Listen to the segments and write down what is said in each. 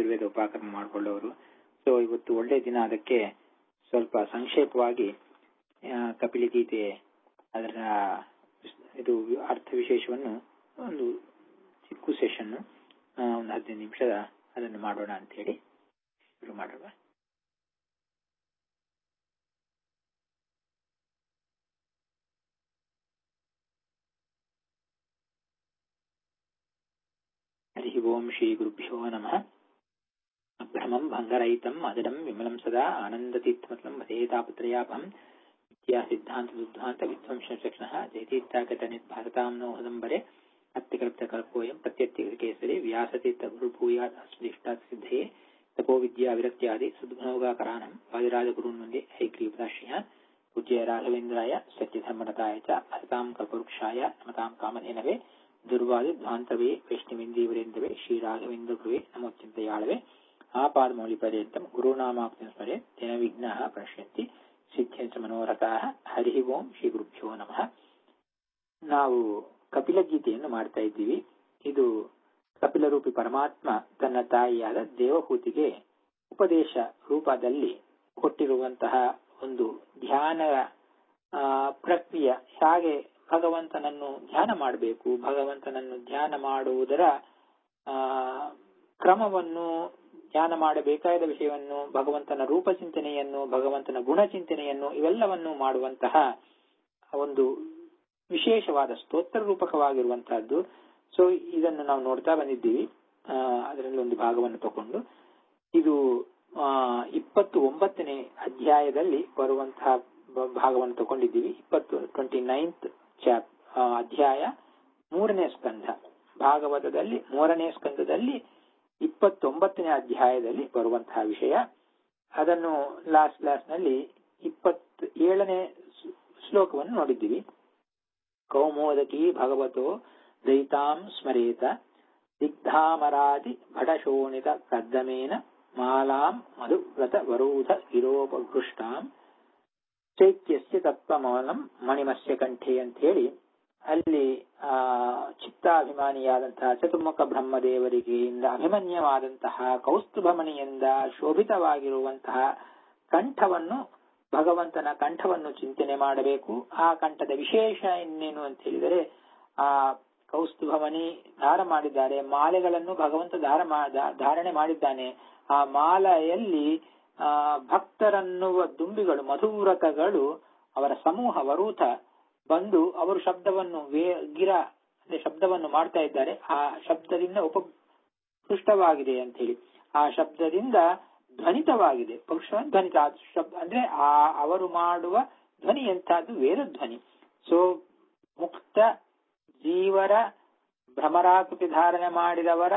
ಆಯುರ್ವೇದ ಉಪಕ್ರಮ ಮಾಡಿಕೊಳ್ಳೋರು ಸೊ ಇವತ್ತು ಒಳ್ಳೆ ದಿನ ಅದಕ್ಕೆ ಸ್ವಲ್ಪ ಸಂಕ್ಷೇಪವಾಗಿ ಆ, ಕಪಿಲಗೀತೆ ಅದರ ಇದು ಅರ್ಥ ವಿಶೇಷವನ್ನು ಒಂದು ಚಿಕ್ಕ ಸೆಷನ್ ಒಂದು ಹದಿನೈದು ನಿಮಿಷದ ಅದನ್ನು ಮಾಡೋಣ ಅಂತ ಹೇಳಿ ಶುರು ಮಾಡೋಣ ಹರಿ ಓಂ ಶ್ರೀ ಗುರುಭ್ಯೋ ನಮಃ ಅಭ್ರಮಂ ಭಂಗರಹಿತಂ ಅಜಡಂ ವಿಮಲಂ ಸದಾ ಆನಂದತೀರ್ಥಮತಲಂ ಭಜೇತಾಪತ್ರಯಾಪಂ ವಿದ್ಯಾ ಸಿದ್ಧಾಂತ ದುದ್ಧಾಂತ ವಿಧ್ವಂಸ ಚಕ್ಷಣಃ ಜಯತೀರ್ಥಾಗತ ನಿರ್ಭಾಸತಾಂ ನೋ ಹದಂಬರೆ ಅತ್ಯಕಲ್ಪ್ತಕಲ್ಪೋಯಂ ಪ್ರತ್ಯತ್ಯಕೇಸರಿ ವ್ಯಾಸತೀರ್ಥ ಗುರುಭೂಯಾತ್ ಅಸ್ಮದಿಷ್ಟಾತ್ ಸಿದ್ಧಯೇ ತಪೋ ವಿದ್ಯಾ ವಿರಕ್ತ್ಯಾದಿ ಸದ್ಗುಣೋಗಾಕರಾಣಂ ವಾದಿರಾಜಗುರುನ್ ಮುಂದೆ ಹೈಗ್ರೀವದಾಶ್ರಯಾನ್ ಪೂಜ್ಯ ರಾಘವೇಂದ್ರಾಯ ಸತ್ಯಧರ್ಮರತಾಯ ಚ ಹರತಾಂ ಕಲ್ಪವೃಕ್ಷಾಯ ನಮತಾಂ ಕಾಮಧೇನವೇ ದುರ್ವಾದಿ ಧ್ವಾಂತವೇ ವೈಷ್ಣವೇಂದೀವರೇಂದವೇ ಶ್ರೀ ರಾಘವೇಂದ್ರ ಗುರುವೇ ನಮೋಚ್ಚಿಂತೆಯಾಳವೇ ಆಪಾದಮೌಳಿ ಪರ್ಯಂತಂ ಗುರುನಾಮಾಕ್ತಿಂ ಸ್ಮರೆ ದಿನ ವಿಘ್ನಃ ಪ್ರಣಶ್ಯಂತಿ ಸಿದ್ಧ್ಯಂಚ ಮನೋರಥಾಃ ಹರಿ ಓಂ ಶ್ರೀ ಗುರುಭ್ಯೋ ನಮಃ ನಾವು ಕಪಿಲ ಗೀತೆಯನ್ನು ಮಾಡ್ತಾ ಇದ್ದೀವಿ ಇದು ಕಪಿಲ ರೂಪಿ ಪರಮಾತ್ಮ ತನ್ನ ತಾಯಿಯಾದ ದೇವಹೂತಿಗೆ ಉಪದೇಶ ರೂಪದಲ್ಲಿ ಕೊಟ್ಟಿರುವಂತಹ ಒಂದು ಧ್ಯಾನ ಆ, ಪ್ರಕ್ರಿಯೆ ಹಾಗೆ ಭಗವಂತನನ್ನು ಧ್ಯಾನ ಮಾಡಬೇಕು ಭಗವಂತನನ್ನು ಧ್ಯಾನ ಮಾಡುವುದರ ಆ, ಕ್ರಮವನ್ನು ಧ್ಯಾನ ಮಾಡಬೇಕಾದ ವಿಷಯವನ್ನು ಭಗವಂತನ ರೂಪಚಿಂತನೆಯನ್ನು ಭಗವಂತನ ಗುಣಚಿಂತನೆಯನ್ನು ಇವೆಲ್ಲವನ್ನು ಮಾಡುವಂತಹ ಒಂದು ವಿಶೇಷವಾದ ಸ್ತೋತ್ರ ರೂಪಕವಾಗಿರುವಂತಹದ್ದು ಸೊ ಇದನ್ನು ನಾವು ನೋಡ್ತಾ ಬಂದಿದ್ದೀವಿ ಆ, ಅದರಲ್ಲಿ ಒಂದು ಭಾಗವನ್ನು ತಗೊಂಡು ಇದು ಆ, ಇಪ್ಪತ್ತು ಒಂಬತ್ತನೇ ಅಧ್ಯಾಯದಲ್ಲಿ ಬರುವಂತಹ ಬ- ಭಾಗವನ್ನು ತಗೊಂಡಿದ್ದೀವಿ ಇಪ್ಪತ್ತು ಟ್ವೆಂಟಿ ನೈನ್ತ್ ಚಾಪ್ ಆ, ಅಧ್ಯಾಯ ಮೂರನೇ ಸ್ಕಂಧ ಭಾಗವತದಲ್ಲಿ ಮೂರನೇ ಸ್ಕಂದದಲ್ಲಿ ಇಪ್ಪತ್ತೊಂಬತ್ತನೇ ಅಧ್ಯಾಯದಲ್ಲಿ ಬರುವಂತಹ ವಿಷಯ ಅದನ್ನು ಲಾಸ್ಟ್ ಕ್ಲಾಸ್ ನಲ್ಲಿ ಇಪ್ಪತ್ ಏಳನೇ ಸ್- ಶ್ಲೋಕವನ್ನು ನೋಡಿದ್ದೀವಿ ಕೌಮೋದಕಿ ಭಗವತೋ ದೈತಾಂ ಸ್ಮರೇತ ದಿಗ್ಧಾಮರಾದಿ ಭಟಶೋಣಿತ ಕದ್ದಮೇನ ಮಾಲಾಂ ಮಧುವ್ರತ ವರೂಧ ಗಿರೋಪಘೃಷ್ಟಾಂ ಚೈತ್ಯಸ್ಯ ತತ್ವಮೌಲಂ ಮಣಿಮಸ್ಯ ಕಂಠೆ ಅಂತ ಹೇಳಿ ಅಲ್ಲಿ ಆ ಚಿತ್ತಾಭಿಮಾನಿಯಾದಂತಹ ಚತುರ್ಮುಖ ಬ್ರಹ್ಮದೇವರಿಗೆಯಿಂದ ಅಭಿಮನ್ಯವಾದಂತಹ ಕೌಸ್ತುಭಮಣಿಯಿಂದ ಶೋಭಿತವಾಗಿರುವಂತಹ ಕಂಠವನ್ನು ಭಗವಂತನ ಕಂಠವನ್ನು ಚಿಂತನೆ ಮಾಡಬೇಕು ಆ ಕಂಠದ ವಿಶೇಷ ಇನ್ನೇನು ಅಂತ ಹೇಳಿದರೆ ಆ ಕೌಸ್ತುಭಮಣಿ ಧಾರ ಮಾಡಿದ್ದಾರೆ ಮಾಲೆಗಳನ್ನು ಭಗವಂತ ಧಾರ ಮಾ- ಧಾ- ಧಾರಣೆ ಮಾಡಿದ್ದಾನೆ ಆ ಮಾಲೆಯಲ್ಲಿ ಆ ಭಕ್ತರನ್ನುವ ದುಂಬಿಗಳು ಮಧುವ್ರತಗಳು ಅವರ ಸಮೂಹ ವರೂಥ ಬಂದು ಅವರು ಶಬ್ದವನ್ನು ವೇ ಗಿರ ಅಂದ್ರೆ ಶಬ್ದವನ್ನು ಮಾಡ್ತಾ ಇದ್ದಾರೆ ಆ ಶಬ್ದದಿಂದ ಉಪಕೃಷ್ಟವಾಗಿದೆ ಅಂತ ಹೇಳಿ ಆ ಶಬ್ದದಿಂದ ಧ್ವನಿತವಾಗಿದೆ ಪುರುಷ ಧ್ವನಿತ ಆ ಶಬ್ದ ಅಂದ್ರೆ ಆ ಅವರು ಮಾಡುವ ಧ್ವನಿ ಎಂತಹದ್ದು ವೇದ ಧ್ವನಿ ಸೊ ಮುಕ್ತ ಜೀವರ ಭ್ರಮರಾಕೃತಿ ಧಾರಣೆ ಮಾಡಿದವರ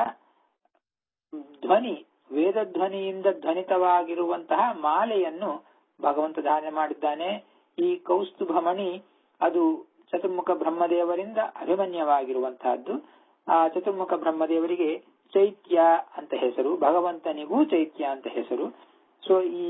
ಧ್ವನಿ ವೇದ ಧ್ವನಿಯಿಂದ ಧ್ವನಿತವಾಗಿರುವಂತಹ ಮಾಲೆಯನ್ನು ಭಗವಂತ ಧಾರಣೆ ಮಾಡಿದ್ದಾನೆ ಈ ಕೌಸ್ತುಭಮಣಿ ಅದು ಚತುರ್ಮುಖ ಬ್ರಹ್ಮದೇವರಿಂದ ಅಭಿಮನ್ಯವಾಗಿರುವಂತಹದ್ದು ಆ ಚತುರ್ಮುಖ ಬ್ರಹ್ಮದೇವರಿಗೆ ಚೈತ್ಯ ಅಂತ ಹೆಸರು ಭಗವಂತನಿಗೂ ಚೈತ್ಯ ಅಂತ ಹೆಸರು ಸೊ ಈ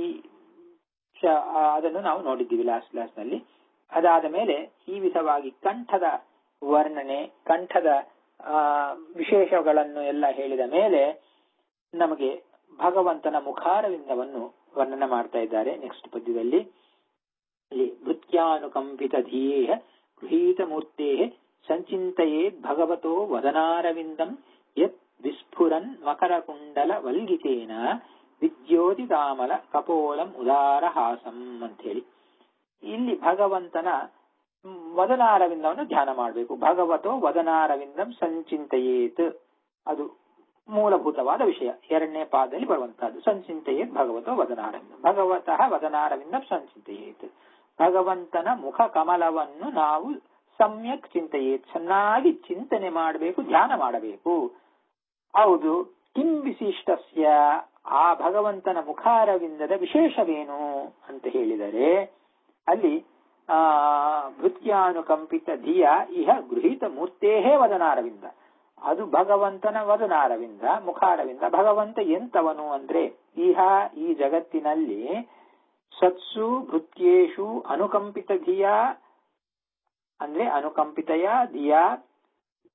ಶ- ಆ, ಅದನ್ನು ನಾವು ನೋಡಿದ್ದೀವಿ ಲಾಸ್ಟ್ ಕ್ಲಾಸ್ ನಲ್ಲಿ ಅದಾದ ಮೇಲೆ ಈ ವಿಧವಾಗಿ ಕಂಠದ ವರ್ಣನೆ ಕಂಠದ ಆ, ವಿಶೇಷಗಳನ್ನು ಎಲ್ಲ ಹೇಳಿದ ಮೇಲೆ ನಮಗೆ ಭಗವಂತನ ಮುಖಾರವಿಂದವನ್ನು ವರ್ಣನೆ ಮಾಡ್ತಾ ಇದ್ದಾರೆ ನೆಕ್ಸ್ಟ್ ಪದ್ಯದಲ್ಲಿ ಇಲ್ಲಿ ಭೃತ್ಯಾನುಕಂಪಿತ ಧೀಯೇಹ ಗೃಹೀತ ಮೂರ್ತೆ ಸಂಚಿಂತೆಯೇ ಭಗವತೋ ವದನಾರವಿಂದಂ ಯತ್ ವಿಸ್ಫುರನ್ ಮಕರಕುಂಡಲ ವಲ್ಗಿತೇನ ವಿದ್ಯೋತಿತಾಮಲ ಕಪೋಲಂ ಉದಾರಹಾಸಂ ಅಂತ ಹೇಳಿ ಇಲ್ಲಿ ಭಗವಂತನ ವದನಾರವಿಂದವನ್ನು ಧ್ಯಾನ ಮಾಡಬೇಕು ಭಗವತೋ ವದನಾರವಿಂದಂ ಸಂಚಿಂತೆಯೇತ್ ಅದು ಮೂಲಭೂತವಾದ ವಿಷಯ ಎರಡನೇ ಪಾದದಲ್ಲಿ ಬರುವಂತಹದ್ದು ಸಂಚಿಂತೆಯೇತ್ ಭಗವತೋ ವದನಾರವಿಂದ ಭಗವತಃ ವದನಾರವಿಂದಂ ಸಂಚಿಂತೆಯೇತ್ ಭಗವಂತನ ಮುಖ ಕಮಲವನ್ನು ನಾವು ಸಮ್ಯಕ್ ಚಿಂತೆಯೇ ಚೆನ್ನಾಗಿ ಚಿಂತನೆ ಮಾಡಬೇಕು ಧ್ಯಾನ ಮಾಡಬೇಕು ಹೌದು ಕಿಂ ವಿಶಿಷ್ಟಸ್ಯ ಆ ಭಗವಂತನ ಮುಖಾರವಿಂದದ ವಿಶೇಷವೇನು ಅಂತ ಹೇಳಿದರೆ ಅಲ್ಲಿ ಆ ಭೃತ್ಯಾನುಕಂಪಿತ ಧಿಯ ಇಹ ಗೃಹೀತ ಮೂರ್ತೇಹೇ ವದನಾರವಿಂದ ಅದು ಭಗವಂತನ ವದನಾರವಿಂದ ಮುಖಾರವಿಂದ ಭಗವಂತ ಎಂತವನು ಅಂದ್ರೆ ಇಹ ಈ ಜಗತ್ತಿನಲ್ಲಿ ಸತ್ಸು ಭೃತ್ಯೇಶು ಅನುಕಂಪಿತ ಧಿಯ ಅಂದ್ರೆ ಅನುಕಂಪಿತಯ ಧಿಯ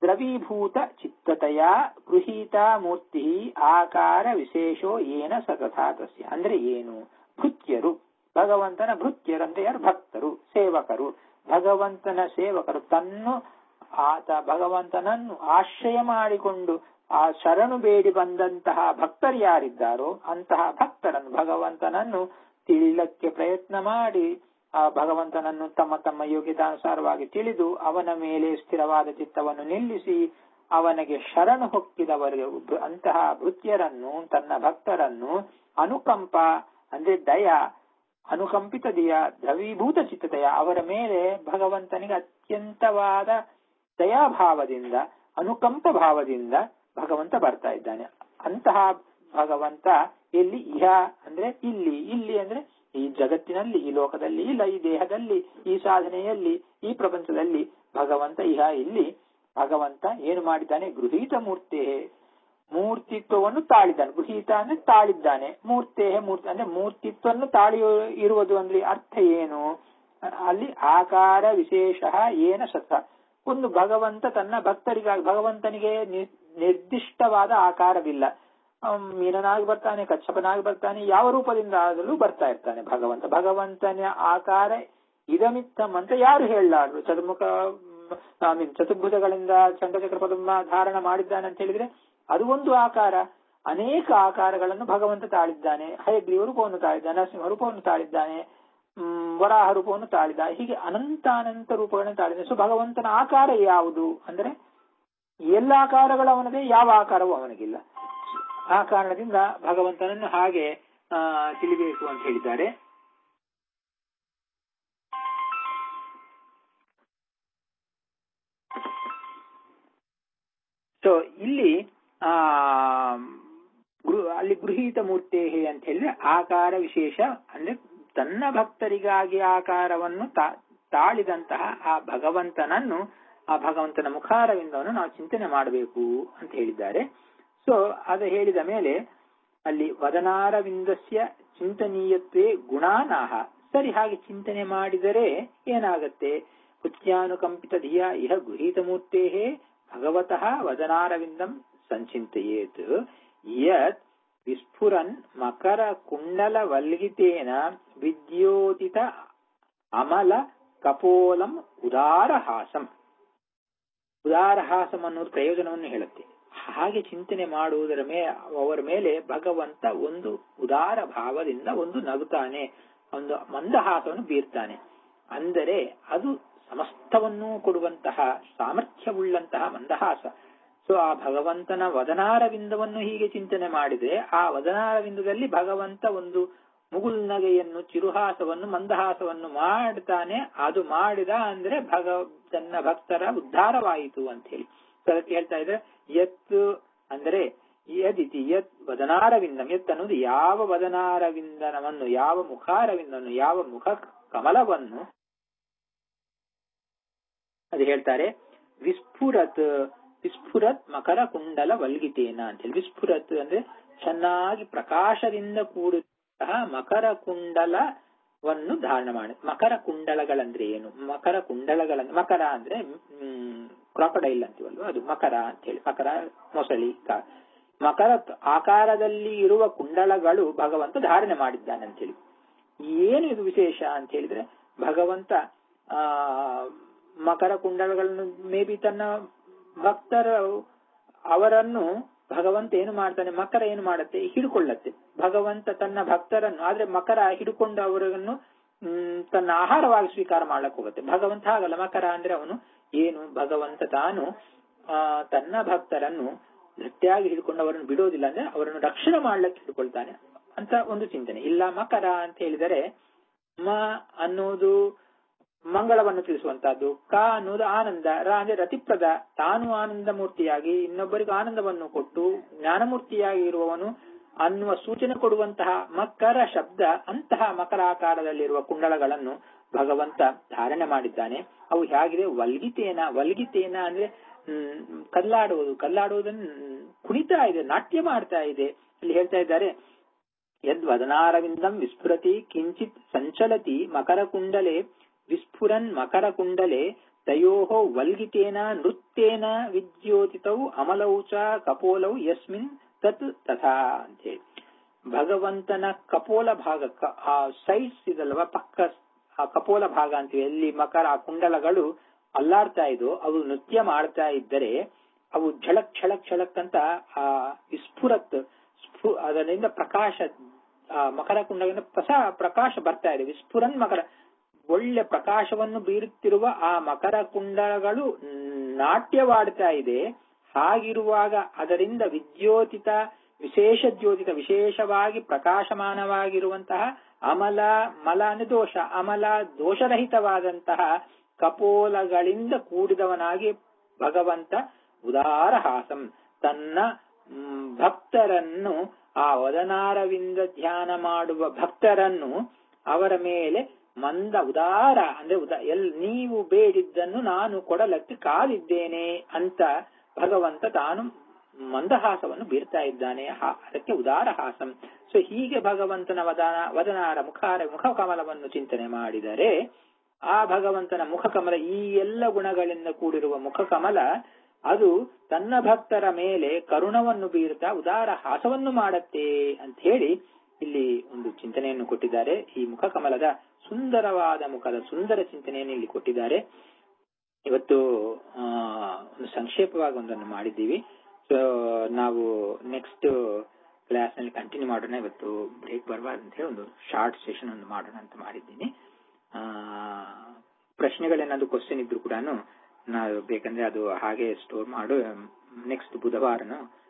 ದ್ರವೀಭೂತ ಚಿತ್ತತೆಯ ಗೃಹೀತ ಮೂರ್ತಿ ಆಕಾರ ವಿಶೇಷೋ ಏನ ಸತಥಾ ತಸ್ಯ ಅಂದ್ರೆ ಏನು ಭೃತ್ಯರು ಭಗವಂತನ ಭೃತ್ಯರು ಅಂದ್ರೆ ಯಾರು ಭಕ್ತರು ಸೇವಕರು ಭಗವಂತನ ಸೇವಕರು ತನ್ನು ಆತ ಭಗವಂತನನ್ನು ಆಶ್ರಯ ಮಾಡಿಕೊಂಡು ಆ ಶರಣು ಬೇಡಿ ಬಂದಂತಹ ಭಕ್ತರು ಯಾರಿದ್ದಾರೋ ಅಂತಹ ಭಕ್ತರನ್ನು ಭಗವಂತನನ್ನು ತಿಳಿಲಕ್ಕೆ ಪ್ರಯತ್ನ ಮಾಡಿ ಆ ಭಗವಂತನನ್ನು ತಮ್ಮ ತಮ್ಮ ಯೋಗ್ಯತಾನುಸಾರವಾಗಿ ತಿಳಿದು ಅವನ ಮೇಲೆ ಸ್ಥಿರವಾದ ಚಿತ್ತವನ್ನು ನಿಲ್ಲಿಸಿ ಅವನಿಗೆ ಶರಣು ಹೊಕ್ಕಿದವರಿಗೆ ಅಂತಹ ಭೃತ್ಯರನ್ನು ತನ್ನ ಭಕ್ತರನ್ನು ಅನುಕಂಪ ಅಂದ್ರೆ ದಯ ಅನುಕಂಪಿತ ದಯ ದ್ರವೀಭೂತ ಚಿತ್ತತೆಯ ಅವರ ಮೇಲೆ ಭಗವಂತನಿಗೆ ಅತ್ಯಂತವಾದ ದಯಾಭಾವದಿಂದ ಅನುಕಂಪ ಭಾವದಿಂದ ಭಗವಂತ ಬರ್ತಾ ಇದ್ದಾನೆ ಅಂತಹ ಭಗವಂತ ಎಲ್ಲಿ ಇಹ ಅಂದ್ರೆ ಇಲ್ಲಿ ಇಲ್ಲಿ ಅಂದ್ರೆ ಈ ಜಗತ್ತಿನಲ್ಲಿ ಈ ಲೋಕದಲ್ಲಿ ಇಲ್ಲ ಈ ದೇಹದಲ್ಲಿ ಈ ಸಾಧನೆಯಲ್ಲಿ ಈ ಪ್ರಪಂಚದಲ್ಲಿ ಭಗವಂತ ಇಹ ಇಲ್ಲಿ ಭಗವಂತ ಏನು ಮಾಡಿದ್ದಾನೆ ಗೃಹೀತ ಮೂರ್ತಿ ಮೂರ್ತಿತ್ವವನ್ನು ತಾಳಿದ್ದಾನೆ ಗೃಹೀತ ಅಂದ್ರೆ ತಾಳಿದ್ದಾನೆ ಮೂರ್ತೆ ಮೂರ್ತಿ ಅಂದ್ರೆ ಮೂರ್ತಿತ್ವವನ್ನು ತಾಳಿ ಇರುವುದು ಅಂದ್ರೆ ಅರ್ಥ ಏನು ಅಲ್ಲಿ ಆಕಾರ ವಿಶೇಷ ಏನ ಸತ ಒಂದು ಭಗವಂತ ತನ್ನ ಭಕ್ತರಿಗಾಗಿ ಭಗವಂತನಿಗೆ ನಿರ್ದಿಷ್ಟವಾದ ಆಕಾರವಿಲ್ಲ ಮೀನನಾಗಿ ಬರ್ತಾನೆ ಕಚ್ಚಪನಾಗಿ ಬರ್ತಾನೆ ಯಾವ ರೂಪದಿಂದ ಆಗಲೂ ಬರ್ತಾ ಇರ್ತಾನೆ ಭಗವಂತ ಭಗವಂತನ ಆಕಾರ ಇದಮಿತ್ತಂ ಅಂತ ಯಾರು ಹೇಳಲಾರರು ಚತುರ್ಮುಖ ಐ ಮೀನ್ ಚತುರ್ಭುಜಗಳಿಂದ ಚಂದ್ರಚಕ್ರ ಪದ್ಮ ಧಾರಣ ಮಾಡಿದ್ದಾನೆ ಅಂತ ಹೇಳಿದ್ರೆ ಅದು ಒಂದು ಆಕಾರ ಅನೇಕ ಆಕಾರಗಳನ್ನು ಭಗವಂತ ತಾಳಿದ್ದಾನೆ ಹಯಗ್ರೀವ ರೂಪವನ್ನು ತಾಳಿದ್ದಾನೆ ನರಸಿಂಹ ರೂಪವನ್ನು ತಾಳಿದ್ದಾನೆ ವರಾಹ ರೂಪವನ್ನು ತಾಳಿದ ಹೀಗೆ ಅನಂತ ಅನಂತ ರೂಪಗಳನ್ನು ತಾಳಿದ್ದಾನೆ ಸೊ ಭಗವಂತನ ಆಕಾರ ಯಾವುದು ಅಂದ್ರೆ ಎಲ್ಲ ಆಕಾರಗಳು ಅವನದೇ ಯಾವ ಆಕಾರವೂ ಅವನಿಗಿಲ್ಲ ಆ ಕಾರಣದಿಂದ ಭಗವಂತನನ್ನು ಹಾಗೆ ತಿಳಿಬೇಕು ಅಂತ ಹೇಳಿದ್ದಾರೆ ಸೊ ಇಲ್ಲಿ ಆ ಅಲ್ಲಿ ಗೃಹೀತ ಮೂರ್ತಿ ಅಂತ ಹೇಳಿದ್ರೆ ಆಕಾರ ವಿಶೇಷ ಅಂದ್ರೆ ತನ್ನ ಭಕ್ತರಿಗಾಗಿ ಆಕಾರವನ್ನು ತಾಳಿದಂತಹ ಆ ಭಗವಂತನನ್ನು ಆ ಭಗವಂತನ ಮುಖಾರವಿಂದವನ್ನು ನಾವು ಚಿಂತನೆ ಮಾಡಬೇಕು ಅಂತ ಹೇಳಿದ್ದಾರೆ ಸೊ ಅದು ಹೇಳಿದ ಮೇಲೆ ಅಲ್ಲಿ ವದನಾರವಿಂದಸ್ಯ ಚಿಂತನೀಯತ್ವೇ ಗುಣಾನಾಹ ಸರಿ ಹಾಗೆ ಚಿಂತನೆ ಮಾಡಿದರೆ ಏನಾಗತ್ತೆ ಕುತ್ಯಾನುಕಂಪಿತ ಧಿಯ ಇಹ ಗೃಹೀತ ಮೂರ್ತೆ ಭಗವತಃ ವದನಾರವಿಂದಂ ಸಂಚಿಂತೆಯೇತ್ ಯತ್ ವಿಸ್ಫುರನ್ ಮಕರ ಕುಂಡಲ ವಲ್ಗಿತೇನ ವಿದ್ಯೋತಿತ ಅಮಲ ಕಪೋಲಂ ಉದಾರಹಾಸಂ ಉದಾರಹಾಸಂ ಅನ್ನೋದು ಪ್ರಯೋಜನವನ್ನು ಹೇಳುತ್ತೆ ಹಾಗೆ ಚಿಂತನೆ ಮಾಡುವುದರ ಮೇ ಅವರ ಮೇಲೆ ಭಗವಂತ ಒಂದು ಉದಾರ ಭಾವದಿಂದ ಒಂದು ನಗುತ್ತಾನೆ ಒಂದು ಮಂದಹಾಸವನ್ನು ಬೀರ್ತಾನೆ ಅಂದರೆ ಅದು ಸಮಸ್ತವನ್ನೂ ಕೊಡುವಂತಹ ಸಾಮರ್ಥ್ಯವುಳ್ಳಂತಹ ಮಂದಹಾಸ ಸೊ ಆ ಭಗವಂತನ ವದನಾರವಿಂದವನ್ನು ಹೀಗೆ ಚಿಂತನೆ ಮಾಡಿದ್ರೆ ಆ ವದನಾರವಿಂದದಲ್ಲಿ ಭಗವಂತ ಒಂದು ಮುಗುಲ್ನಗೆಯನ್ನು ಚಿರುಹಾಸವನ್ನು ಮಂದಹಾಸವನ್ನು ಮಾಡ್ತಾನೆ ಅದು ಮಾಡಿದ ಅಂದ್ರೆ ಭಗ ತನ್ನ ಭಕ್ತರ ಉದ್ಧಾರವಾಯಿತು ಅಂತ ಹೇಳಿ ಅದಕ್ಕೆ ಹೇಳ್ತಾ ಇದ್ರೆ ಎತ್ ಅಂದ್ರೆ ಯದಿತಿ ಯತ್ ವದನಾರವಿಂದಂ ಎತ್ ಅನ್ನೋದು ಯಾವ ವದನಾರವಿಂದನವನ್ನು ಯಾವ ಮುಖಾರವಿಂದವನ್ನು ಯಾವ ಮುಖ ಕಮಲವನ್ನು ಅದು ಹೇಳ್ತಾರೆ ವಿಸ್ಫುರತ್ ವಿಸ್ಫುರತ್ ಮಕರ ಕುಂಡಲ ವಲ್ಗಿತೇನ ಅಂತ ಹೇಳಿ ವಿಸ್ಫುರತ್ ಅಂದ್ರೆ ಚೆನ್ನಾಗಿ ಪ್ರಕಾಶದಿಂದ ಕೂಡಿದಂತಹ ಮಕರ ಕುಂಡಲವನ್ನು ಧಾರಣ ಮಾಡಿ ಮಕರ ಕುಂಡಲಗಳಂದ್ರೆ ಏನು ಮಕರ ಕುಂಡಲಗಳಂದ್ರೆ ಮಕರ ಅಂದ್ರೆ ಕ್ರಾಕಡೈಲ್ ಅಂತೀವಲ್ವ ಅದು ಮಕರ ಅಂತ ಹೇಳಿ ಮಕರ ಮೊಸಳಿ ಮಕರ ಆಕಾರದಲ್ಲಿ ಇರುವ ಕುಂಡಲಗಳು ಭಗವಂತ ಧಾರಣೆ ಮಾಡಿದ್ದಾನೆ ಅಂತ ಹೇಳಿ ಏನು ಇದು ವಿಶೇಷ ಅಂತ ಹೇಳಿದ್ರೆ ಭಗವಂತ ಆ ಮಕರ ಕುಂಡಲಗಳನ್ನು ಮೇ ಬಿ ತನ್ನ ಭಕ್ತರು ಅವರನ್ನು ಭಗವಂತ ಏನು ಮಾಡ್ತಾನೆ ಮಕರ ಏನು ಮಾಡುತ್ತೆ ಹಿಡ್ಕೊಳ್ಳತ್ತೆ ಭಗವಂತ ತನ್ನ ಭಕ್ತರನ್ನು ಆದ್ರೆ ಮಕರ ಹಿಡ್ಕೊಂಡು ಅವರನ್ನು ತನ್ನ ಆಹಾರವಾಗಿ ಸ್ವೀಕಾರ ಮಾಡ್ಲಕ್ಕೆ ಹೋಗುತ್ತೆ ಭಗವಂತ ಹಾಗಲ್ಲ ಮಕರ ಅಂದ್ರೆ ಅವನು ಏನು ಭಗವಂತ ತಾನು ಆ ತನ್ನ ಭಕ್ತರನ್ನು ಗಟ್ಟಿಯಾಗಿ ಹಿಡ್ಕೊಂಡು ಅವರನ್ನು ಬಿಡೋದಿಲ್ಲ ಅಂದ್ರೆ ಅವರನ್ನು ರಕ್ಷಣೆ ಮಾಡ್ಲಿಕ್ಕೆ ಹಿಡ್ಕೊಳ್ತಾನೆ ಅಂತ ಒಂದು ಚಿಂತನೆ ಇಲ್ಲ ಮಕರ ಅಂತ ಹೇಳಿದರೆ ಮ ಅನ್ನೋದು ಮಂಗಳವನ್ನು ತಿಳಿಸುವಂತಹದ್ದು ಕ ಅನ್ನೋದು ಆನಂದ ರ ಅಂದ್ರೆ ರತಿಪ್ರದ ತಾನು ಆನಂದ ಮೂರ್ತಿಯಾಗಿ ಇನ್ನೊಬ್ಬರಿಗೂ ಆನಂದವನ್ನು ಕೊಟ್ಟು ಜ್ಞಾನಮೂರ್ತಿಯಾಗಿ ಇರುವವನು ಅನ್ನುವ ಸೂಚನೆ ಕೊಡುವಂತಹ ಮಕರ ಶಬ್ದ ಅಂತಹ ಮಕರಾಕಾರದಲ್ಲಿರುವ ಕುಂಡಲಗಳನ್ನು ಭಗವಂತ ಧಾರಣೆ ಮಾಡಿದ್ದಾನೆ ಅವು ಹೇಗಿದೆ ವಲ್ಗಿತೇನ ವಲ್ಗಿತೇನ ಅಂದ್ರೆ ಹ್ಮ್ ಕಲ್ಲಾಡುವುದು ಕಲ್ಲಾಡುವುದನ್ನು ಕುಣಿತಾ ಇದೆ ನಾಟ್ಯ ಮಾಡ್ತಾ ಇದೆ ಅಲ್ಲಿ ಹೇಳ್ತಾ ಇದ್ದಾರೆ ಯದ್ ವದನಾರವಿಂದಂ ವಿಸ್ಫುರತಿ ಕಿಂಚಿತ್ ಸಂಚಲತಿ ಮಕರ ಕುಂಡಲೆ ವಿಸ್ಫುರನ್ ಮಕರ ಕುಂಡಲೆ ತಯೋ ವಲ್ಗಿತೇನ ನೃತ್ಯೇನ ವಿದ್ಯೋತಿತೌ ಅಮಲೌ ಚ ಕಪೋಲೌ ಯಸ್ಮಿನ್ ತತ್ ತಥಾ ಅಂತೇಳಿ ಭಗವಂತನ ಕಪೋಲ ಭಾಗ ಕ- ಆ ಸೈಡ್ಸ್ ಇದಲ್ವಾ ಪಕ್ಕ ಆ ಕಪೋಲ ಭಾಗ ಅಂತೀವಿ ಎಲ್ಲಿ ಮಕರ ಆ ಕುಂಡಲಗಳು ಅಲ್ಲಾಡ್ತಾ ಇದ್ದು ಅವು ನೃತ್ಯ ಮಾಡ್ತಾ ಇದ್ದರೆ ಅವು ಝಳಕ್ ಝಳಕ್ ಝಳಕ್ ಅಂತ ಆ ವಿಸ್ಫುರತ್ ಸ್ಫು ಅದರಿಂದ ಪ್ರಕಾಶ ಆ ಮಕರ ಕುಂಡಲಿಂದ ಪ್ರಸ ಪ್ರಕಾಶ ಬರ್ತಾ ಇದೆ ವಿಸ್ಫುರನ್ ಮಕರ ಒಳ್ಳೆ ಪ್ರಕಾಶವನ್ನು ಬೀರುತ್ತಿರುವ ಆ ಮಕರ ಕುಂಡಲಗಳು ನಾಟ್ಯವಾಡ್ತಾ ಇದೆ ಹಾಗಿರುವಾಗ ಅದರಿಂದ ವಿದ್ಯೋತಿತ ವಿಶೇಷ ದ್ಯೋತಿತ ವಿಶೇಷವಾಗಿ ಪ್ರಕಾಶಮಾನವಾಗಿರುವಂತಹ ಅಮಲ ಮಲ ಅಂದ್ರೆ ದೋಷ ಅಮಲ ದೋಷರಹಿತವಾದಂತಹ ಕಪೋಲಗಳಿಂದ ಕೂಡಿದವನಾಗಿ ಭಗವಂತ ಉದಾರ ಹಾಸಂ ತನ್ನ ಮ್, ಭಕ್ತರನ್ನು ಆ ವದನಾರವಿಂದ ಧ್ಯಾನ ಮಾಡುವ ಭಕ್ತರನ್ನು ಅವರ ಮೇಲೆ ಮಂದ ಉದಾರ ಅಂದ್ರೆ ಉದ ಎಲ್ ನೀವು ಬೇಡಿದ್ದನ್ನು ನಾನು ಕೊಡಲಕ್ಕೆ ಕಾದಿದ್ದೇನೆ ಅಂತ ಭಗವಂತ ತಾನು ಮಂದಹಾಸವನ್ನು ಬೀರ್ತಾ ಇದ್ದಾನೆ ಹಾ- ಅದಕ್ಕೆ ಉದಾರ ಹಾಸಂ ಸೊ ಹೀಗೆ ಭಗವಂತನ ವದನ ವದನಾರ ಮುಖಾರ ಮುಖಕಮಲವನ್ನು ಚಿಂತನೆ ಮಾಡಿದರೆ ಆ ಭಗವಂತನ ಮುಖಕಮಲ ಈ ಎಲ್ಲ ಗುಣಗಳಿಂದ ಕೂಡಿರುವ ಮುಖಕಮಲ ಅದು ತನ್ನ ಭಕ್ತರ ಮೇಲೆ ಕರುಣವನ್ನು ಬೀರುತ್ತಾ ಉದಾರ ಹಾಸವನ್ನು ಮಾಡತ್ತೆ ಅಂತ ಹೇಳಿ ಇಲ್ಲಿ ಒಂದು ಚಿಂತನೆಯನ್ನು ಕೊಟ್ಟಿದ್ದಾರೆ ಈ ಮುಖಕಮಲದ ಸುಂದರವಾದ ಮುಖದ ಸುಂದರ ಚಿಂತನೆಯನ್ನು ಇಲ್ಲಿ ಕೊಟ್ಟಿದ್ದಾರೆ ಇವತ್ತು ಆ, ಒಂದು ಸಂಕ್ಷೇಪವಾಗಿ ಒಂದನ್ನು ಮಾಡಿದ್ದೀವಿ ಸೊ ನಾವು ನೆಕ್ಸ್ಟ್ ಕ್ಲಾಸ್ ನಲ್ಲಿ ಕಂಟಿನ್ಯೂ ಮಾಡೋಣ ಇವತ್ತು ಬ್ರೇಕ್ ಬರಬಾರ್ದು ಅಂತ ಹೇಳಿ ಒಂದು ಶಾರ್ಟ್ ಸೆಷನ್ ಒಂದು ಮಾಡೋಣ ಅಂತ ಮಾಡಿದ್ದೀನಿ ಆ, ಪ್ರಶ್ನೆಗಳೇನಾದ್ರು ಕ್ವಶನ್ ಇದ್ರು ಕೂಡ ನಾವು ಬೇಕಂದ್ರೆ ಅದು ಹಾಗೆ ಸ್ಟೋರ್ ಮಾಡು ನೆಕ್ಸ್ಟ್ ಬುಧವಾರನು